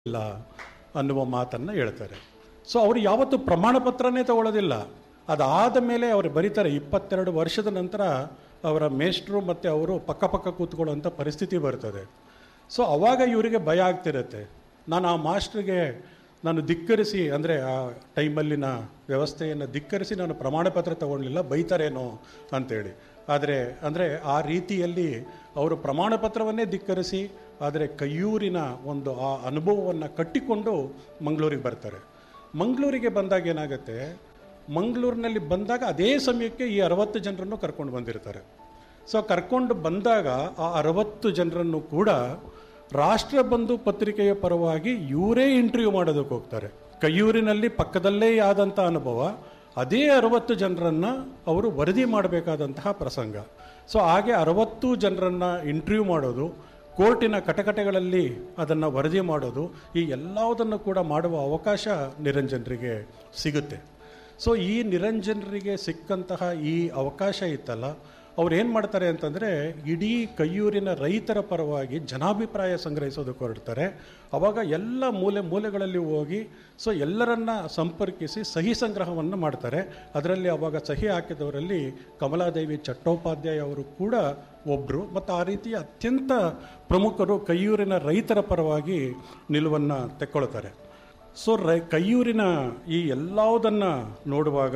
ಇಲ್ಲ ಅನ್ನುವ ಮಾತನ್ನು ಹೇಳ್ತಾರೆ ಸೊ ಅವರು ಯಾವತ್ತೂ ಪ್ರಮಾಣ ಪತ್ರನೇ ತಗೊಳ್ಳೋದಿಲ್ಲ ಅದಾದ ಮೇಲೆ ಅವರು ಬರೀತಾರೆ ಇಪ್ಪತ್ತೆರಡು ವರ್ಷದ ನಂತರ ಅವರ ಮೇಷ್ಟ್ರು ಮತ್ತು ಅವರು ಪಕ್ಕ ಪಕ್ಕ ಕೂತ್ಕೊಳ್ಳುವಂಥ ಪರಿಸ್ಥಿತಿ ಬರ್ತದೆ ಸೊ ಅವಾಗ ಇವರಿಗೆ ಭಯ ಆಗ್ತಿರುತ್ತೆ ನಾನು ಆ ಮಾಸ್ಟ್ರಿಗೆ ನಾನು ಧಿಕ್ಕರಿಸಿ ಅಂದರೆ ಆ ಟೈಮಲ್ಲಿನ ವ್ಯವಸ್ಥೆಯನ್ನು ಧಿಕ್ಕರಿಸಿ ನಾನು ಪ್ರಮಾಣ ಪತ್ರ ತಗೊಳ್ಳಿಲ್ಲ ಬೈತಾರೇನೋ ಅಂತೇಳಿ ಆದರೆ ಅಂದರೆ ಆ ರೀತಿಯಲ್ಲಿ ಅವರು ಪ್ರಮಾಣ ಪತ್ರವನ್ನೇ ಧಿಕ್ಕರಿಸಿ ಆದರೆ ಕೈಯೂರಿನ ಒಂದು ಆ ಅನುಭವವನ್ನು ಕಟ್ಟಿಕೊಂಡು ಮಂಗಳೂರಿಗೆ ಬರ್ತಾರೆ ಮಂಗಳೂರಿಗೆ ಬಂದಾಗ ಏನಾಗುತ್ತೆ ಮಂಗಳೂರಿನಲ್ಲಿ ಬಂದಾಗ ಅದೇ ಸಮಯಕ್ಕೆ ಈ ಅರವತ್ತು ಜನರನ್ನು ಕರ್ಕೊಂಡು ಬಂದಿರ್ತಾರೆ ಸೊ ಕರ್ಕೊಂಡು ಬಂದಾಗ ಆ ಅರವತ್ತು ಜನರನ್ನು ಕೂಡ ರಾಷ್ಟ್ರಬಂಧು ಪತ್ರಿಕೆಯ ಪರವಾಗಿ ಇವರೇ ಇಂಟರ್ವ್ಯೂ ಮಾಡೋದಕ್ಕೆ ಹೋಗ್ತಾರೆ ಕೈಯೂರಿನಲ್ಲಿ ಪಕ್ಕದಲ್ಲೇ ಆದಂಥ ಅನುಭವ ಅದೇ ಅರವತ್ತು ಜನರನ್ನು ಅವರು ವರದಿ ಮಾಡಬೇಕಾದಂತಹ ಪ್ರಸಂಗ ಸೊ ಹಾಗೆ ಅರವತ್ತು ಜನರನ್ನು ಇಂಟರ್ವ್ಯೂ ಮಾಡೋದು ಕೋರ್ಟಿನ ಕಟಕಟೆಗಳಲ್ಲಿ ಅದನ್ನು ವರದಿ ಮಾಡೋದು ಈ ಎಲ್ಲದನ್ನು ಕೂಡ ಮಾಡುವ ಅವಕಾಶ ನಿರಂಜನರಿಗೆ ಸಿಗುತ್ತೆ ಸೊ ಈ ನಿರಂಜನರಿಗೆ ಸಿಕ್ಕಂತಹ ಈ ಅವಕಾಶ ಇತ್ತಲ್ಲ ಅವ್ರು ಏನು ಮಾಡ್ತಾರೆ ಅಂತಂದರೆ ಇಡೀ ಕೈಯೂರಿನ ರೈತರ ಪರವಾಗಿ ಜನಾಭಿಪ್ರಾಯ ಸಂಗ್ರಹಿಸೋದಕ್ಕೆ ಹೊರಡ್ತಾರೆ ಅವಾಗ ಎಲ್ಲ ಮೂಲೆ ಮೂಲೆಗಳಲ್ಲಿ ಹೋಗಿ ಸೊ ಎಲ್ಲರನ್ನ ಸಂಪರ್ಕಿಸಿ ಸಹಿ ಸಂಗ್ರಹವನ್ನು ಮಾಡ್ತಾರೆ ಅದರಲ್ಲಿ ಅವಾಗ ಸಹಿ ಹಾಕಿದವರಲ್ಲಿ ಕಮಲಾದೇವಿ ಚಟ್ಟೋಪಾಧ್ಯಾಯ ಅವರು ಕೂಡ ಒಬ್ಬರು ಮತ್ತು ಆ ರೀತಿಯ ಅತ್ಯಂತ ಪ್ರಮುಖರು ಕೈಯೂರಿನ ರೈತರ ಪರವಾಗಿ ನಿಲುವನ್ನು ತೆಕ್ಕೊಳ್ತಾರೆ ಸೊ ರೈ ಕೈಯೂರಿನ ಈ ಎಲ್ಲವುದನ್ನು ನೋಡುವಾಗ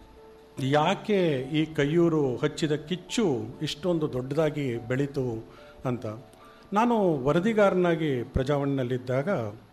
ಯಾಕೆ ಈ ಕೈಯೂರು ಹಚ್ಚಿದ ಕಿಚ್ಚು ಇಷ್ಟೊಂದು ದೊಡ್ಡದಾಗಿ ಬೆಳೀತು ಅಂತ ನಾನು ವರದಿಗಾರನಾಗಿ ಪ್ರಜಾವಾಣಿನಲ್ಲಿದ್ದಾಗ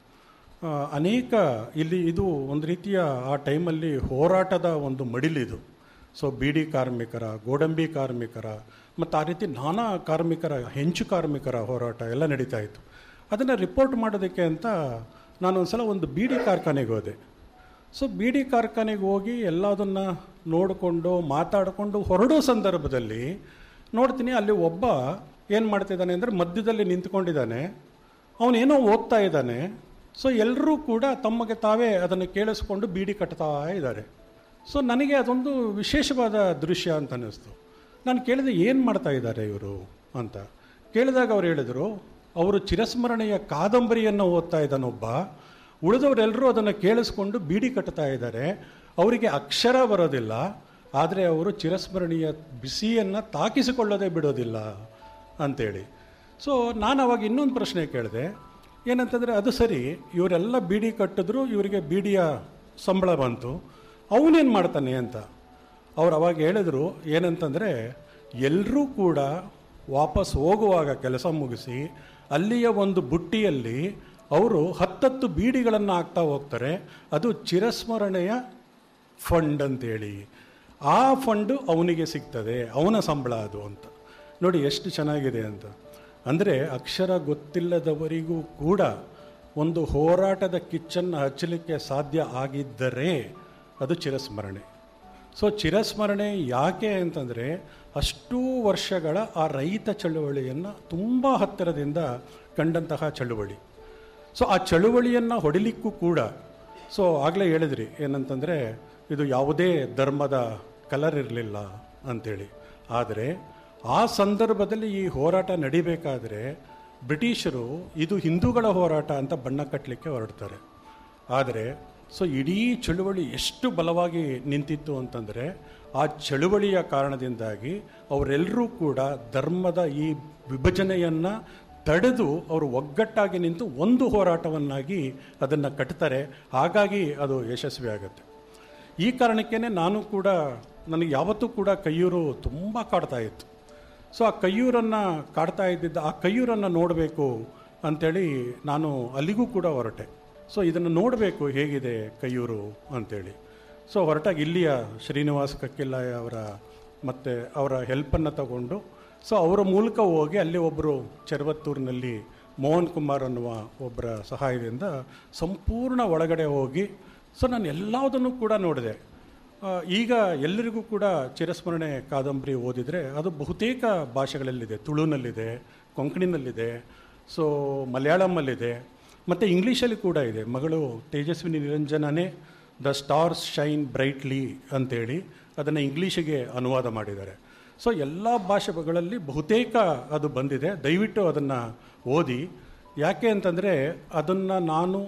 ಆ, ಅನೇಕ ಇಲ್ಲಿ ಇದು ಒಂದು ರೀತಿಯ ಆ ಟೈಮಲ್ಲಿ ಹೋರಾಟದ ಒಂದು ಮಡಿಲಿದು ಸೊ ಬೀಡಿ ಕಾರ್ಮಿಕರ ಗೋಡಂಬಿ ಕಾರ್ಮಿಕರ ಮತ್ತು ಆ ರೀತಿ ನಾನಾ ಕಾರ್ಮಿಕರ ಹೆಂಚು ಕಾರ್ಮಿಕರ ಹೋರಾಟ ಎಲ್ಲ ನಡೀತಾ ಇತ್ತು ಅದನ್ನು ರಿಪೋರ್ಟ್ ಮಾಡೋದಕ್ಕೆ ಅಂತ ನಾನು ಒಂದು ಸಲ ಒಂದು ಬೀಡಿ ಕಾರ್ಖಾನೆಗೆ ಹೋದೆ ಸೊ ಬೀಡಿ ಕಾರ್ಖಾನೆಗೆ ಹೋಗಿ ಎಲ್ಲದನ್ನು ನೋಡಿಕೊಂಡು ಮಾತಾಡಿಕೊಂಡು ಹೊರಡೋ ಸಂದರ್ಭದಲ್ಲಿ ನೋಡ್ತೀನಿ ಅಲ್ಲಿ ಒಬ್ಬ ಏನು ಮಾಡ್ತಿದ್ದಾನೆ ಅಂದರೆ ಮಧ್ಯದಲ್ಲಿ ನಿಂತ್ಕೊಂಡಿದ್ದಾನೆ ಅವನೇನೋ ಓದ್ತಾ ಇದ್ದಾನೆ ಸೊ ಎಲ್ಲರೂ ಕೂಡ ತಮಗೆ ತಾವೇ ಅದನ್ನು ಕೇಳಿಸ್ಕೊಂಡು ಬೀಡಿ ಕಟ್ತಾ ಇದ್ದಾರೆ ಸೊ ನನಗೆ ಅದೊಂದು ವಿಶೇಷವಾದ ದೃಶ್ಯ ಅಂತ ಅನ್ನಿಸ್ತು ನಾನು ಕೇಳಿದೆ ಏನು ಮಾಡ್ತಾ ಇದ್ದಾರೆ ಇವರು ಅಂತ ಕೇಳಿದಾಗ ಅವ್ರು ಹೇಳಿದರು ಅವರು ಚಿರಸ್ಮರಣೆಯ ಕಾದಂಬರಿಯನ್ನು ಓದ್ತಾ ಇದ್ದಾನೊಬ್ಬ ಉಳಿದವರೆಲ್ಲರೂ ಅದನ್ನು ಕೇಳಿಸ್ಕೊಂಡು ಬೀಡಿ ಕಟ್ತಾ ಇದ್ದಾರೆ ಅವರಿಗೆ ಅಕ್ಷರ ಬರೋದಿಲ್ಲ ಆದರೆ ಅವರು ಚಿರಸ್ಮರಣೀಯ ಬಿಸಿಯನ್ನು ತಾಕಿಸಿಕೊಳ್ಳೋದೇ ಬಿಡೋದಿಲ್ಲ ಅಂತೇಳಿ ಸೊ ನಾನು ಅವಾಗ ಇನ್ನೊಂದು ಪ್ರಶ್ನೆ ಕೇಳಿದೆ ಏನಂತಂದರೆ ಅದು ಸರಿ ಇವರೆಲ್ಲ ಬೀಡಿ ಕಟ್ಟಿದ್ರು ಇವರಿಗೆ ಬೀಡಿಯ ಸಂಬಳ ಬಂತು ಅವನೇನು ಮಾಡ್ತಾನೆ ಅಂತ ಅವ್ರು ಅವಾಗ ಹೇಳಿದ್ರು ಏನಂತಂದರೆ ಎಲ್ಲರೂ ಕೂಡ ವಾಪಸ್ ಹೋಗುವಾಗ ಕೆಲಸ ಮುಗಿಸಿ ಅಲ್ಲಿಯ ಒಂದು ಬುಟ್ಟಿಯಲ್ಲಿ ಅವರು ಹತ್ತತ್ತು ಬೀಡಿಗಳನ್ನು ಹಾಕ್ತಾ ಹೋಗ್ತಾರೆ ಅದು ಚಿರಸ್ಮರಣೆಯ ಫಂಡ್ ಅಂತೇಳಿ ಆ ಫಂಡು ಅವನಿಗೆ ಸಿಗ್ತದೆ ಅವನ ಸಂಬಳ ಅದು ಅಂತ ನೋಡಿ ಎಷ್ಟು ಚೆನ್ನಾಗಿದೆ ಅಂತ ಅಂದರೆ ಅಕ್ಷರ ಗೊತ್ತಿಲ್ಲದವರಿಗೂ ಕೂಡ ಒಂದು ಹೋರಾಟದ ಕಿಚ್ಚನ್ನು ಹಚ್ಚಲಿಕ್ಕೆ ಸಾಧ್ಯ ಆಗಿದ್ದರೆ ಅದು ಚಿರಸ್ಮರಣೆ ಸೊ ಚಿರಸ್ಮರಣೆ ಯಾಕೆ ಅಂತಂದರೆ ಅಷ್ಟೂ ವರ್ಷಗಳ ಆ ರೈತ ಚಳುವಳಿಯನ್ನು ತುಂಬ ಹತ್ತಿರದಿಂದ ಕಂಡಂತಹ ಚಳುವಳಿ ಸೊ ಆ ಚಳುವಳಿಯನ್ನು ಹೊಡಿಲಿಕ್ಕೂ ಕೂಡ ಸೊ ಆಗಲೇ ಹೇಳಿದ್ರಿ ಏನಂತಂದರೆ ಇದು ಯಾವುದೇ ಧರ್ಮದ ಕಲರ್ ಇರಲಿಲ್ಲ ಅಂಥೇಳಿ ಆದರೆ ಆ ಸಂದರ್ಭದಲ್ಲಿ ಈ ಹೋರಾಟ ನಡಿಬೇಕಾದ್ರೆ ಬ್ರಿಟಿಷರು ಇದು ಹಿಂದೂಗಳ ಹೋರಾಟ ಅಂತ ಬಣ್ಣ ಕಟ್ಟಲಿಕ್ಕೆ ಹೊರಡ್ತಾರೆ ಆದರೆ ಸೊ ಇಡೀ ಚಳುವಳಿ ಎಷ್ಟು ಬಲವಾಗಿ ನಿಂತಿತ್ತು ಅಂತಂದರೆ ಆ ಚಳುವಳಿಯ ಕಾರಣದಿಂದಾಗಿ ಅವರೆಲ್ಲರೂ ಕೂಡ ಧರ್ಮದ ಈ ವಿಭಜನೆಯನ್ನು ತಡೆದು ಅವರು ಒಗ್ಗಟ್ಟಾಗಿ ನಿಂತು ಒಂದು ಹೋರಾಟವನ್ನಾಗಿ ಅದನ್ನು ಕಟ್ತಾರೆ ಹಾಗಾಗಿ ಅದು ಯಶಸ್ವಿ ಆಗುತ್ತೆ ಈ ಕಾರಣಕ್ಕೇ ನಾನು ಕೂಡ ನನಗೆ ಯಾವತ್ತೂ ಕೂಡ ಕೈಯೂರು ತುಂಬ ಕಾಡ್ತಾ ಇತ್ತು ಸೊ ಆ ಕೈಯೂರನ್ನು ಕಾಡ್ತಾ ಇದ್ದಿದ್ದ ಆ ಕೈಯೂರನ್ನು ನೋಡಬೇಕು ಅಂಥೇಳಿ ನಾನು ಅಲ್ಲಿಗೂ ಕೂಡ ಹೊರಟೆ ಸೊ ಇದನ್ನು ನೋಡಬೇಕು ಹೇಗಿದೆ ಕೈಯೂರು ಅಂಥೇಳಿ ಸೊ ಹೊರಟಾಗ ಇಲ್ಲಿಯ ಶ್ರೀನಿವಾಸ ಕಕ್ಕಿಲ್ಲಾಯ ಅವರ ಮತ್ತು ಅವರ ಹೆಲ್ಪನ್ನು ತಗೊಂಡು ಸೊ ಅವರ ಮೂಲಕ ಹೋಗಿ ಅಲ್ಲಿ ಒಬ್ಬರು ಚೆರವತ್ತೂರಿನಲ್ಲಿ ಮೋಹನ್ ಕುಮಾರ್ ಅನ್ನುವ ಒಬ್ಬರ ಸಹಾಯದಿಂದ ಸಂಪೂರ್ಣ ಒಳಗಡೆ ಹೋಗಿ ಸೊ ನಾನು ಎಲ್ಲದನ್ನು ಕೂಡ ನೋಡಿದೆ ಆ, ಈಗ ಎಲ್ಲರಿಗೂ ಕೂಡ ಚಿರಸ್ಮರಣೆ ಕಾದಂಬರಿ ಓದಿದರೆ ಅದು ಬಹುತೇಕ ಭಾಷೆಗಳಲ್ಲಿದೆ ತುಳುನಲ್ಲಿದೆ ಕೊಂಕಣಿನಲ್ಲಿದೆ ಸೊ ಮಲಯಾಳಮಲ್ಲಿದೆ ಮತ್ತು ಇಂಗ್ಲೀಷಲ್ಲಿ ಕೂಡ ಇದೆ ಮಗಳು ತೇಜಸ್ವಿನಿ ನಿರಂಜನನೇ ದ ಸ್ಟಾರ್ಸ್ ಶೈನ್ ಬ್ರೈಟ್ಲಿ ಅಂತೇಳಿ ಅದನ್ನು ಇಂಗ್ಲೀಷಿಗೆ ಅನುವಾದ ಮಾಡಿದ್ದಾರೆ ಸೊ ಎಲ್ಲ ಭಾಷೆಗಳಲ್ಲಿ ಬಹುತೇಕ ಅದು ಬಂದಿದೆ ದಯವಿಟ್ಟು ಅದನ್ನು ಓದಿ ಯಾಕೆ ಅಂತಂದರೆ ಅದನ್ನು ನಾನು